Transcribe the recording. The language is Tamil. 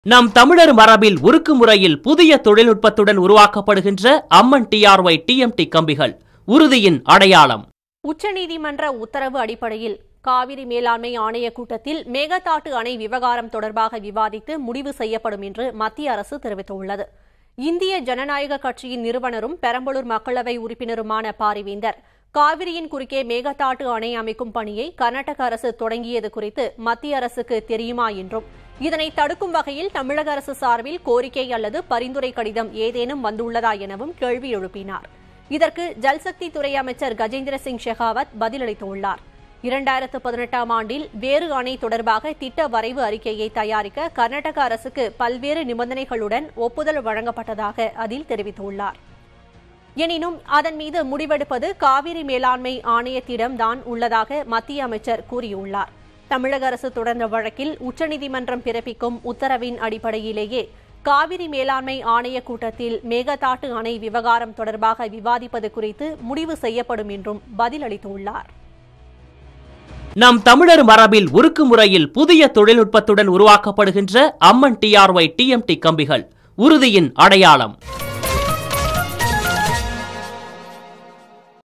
நம் தமிழர் மரபில் உருக்கு முறையில் புதிய தொழில்நுட்பத்துடன் உருவாக்கப்படுகின்ற அம்மன் டிஆர்ஒய் டிஎம்டி கம்பிகள் உறுதியின் அடையாளம் உச்சநீதிமன்ற உத்தரவு அடிப்படையில் காவிரி மேலாண்மை ஆணைய கூட்டத்தில் மேகதாட்டு அணை விவகாரம் தொடர்பாக விவாதித்து முடிவு செய்யப்படும் என்று மத்திய அரசு தெரிவித்துள்ளது இந்திய ஜனநாயக கட்சியின் நிறுவனரும் பெரம்பலூர் மக்களவை உறுப்பினருமான பாரிவேந்தர் காவிரியின் குறுக்கே மேகதாட்டு அணை அமைக்கும் பணியை கர்நாடக அரசு தொடங்கியது குறித்து மத்திய அரசுக்கு தெரியுமா என்றும் இதனை தடுக்கும் வகையில் தமிழக அரசு சார்பில் கோரிக்கை அல்லது பரிந்துரை கடிதம் ஏதேனும் வந்துள்ளதா எனவும் கேள்வி எழுப்பினார் இதற்கு ஜல்சக்தி துறை அமைச்சர் கஜேந்திர சிங் ஷெகாவத் பதிலளித்துள்ளார் இரண்டாயிரத்து பதினெட்டாம் ஆண்டில் வேறு அணை தொடர்பாக திட்ட வரைவு அறிக்கையை தயாரிக்க கர்நாடக அரசுக்கு பல்வேறு நிபந்தனைகளுடன் ஒப்புதல் வழங்கப்பட்டதாக அதில் தெரிவித்துள்ளார் எனினும் அதன் மீது முடிவெடுப்பது காவிரி மேலாண்மை ஆணையத்திடம்தான் உள்ளதாக மத்திய அமைச்சர் கூறியுள்ளார் தமிழக அரசு தொடர்ந்த வழக்கில் உச்சநீதிமன்றம் பிறப்பிக்கும் உத்தரவின் அடிப்படையிலேயே காவிரி மேலாண்மை ஆணைய கூட்டத்தில் மேகதாட்டு அணை விவகாரம் தொடர்பாக விவாதிப்பது குறித்து முடிவு செய்யப்படும் என்றும் பதிலளித்துள்ளார் நம் தமிழர் மரபில் உருக்கு முறையில் புதிய தொழில்நுட்பத்துடன் உருவாக்கப்படுகின்ற அம்மன் டிஆர்ஒய் டிஎம்டி கம்பிகள் உறுதியின் அடையாளம்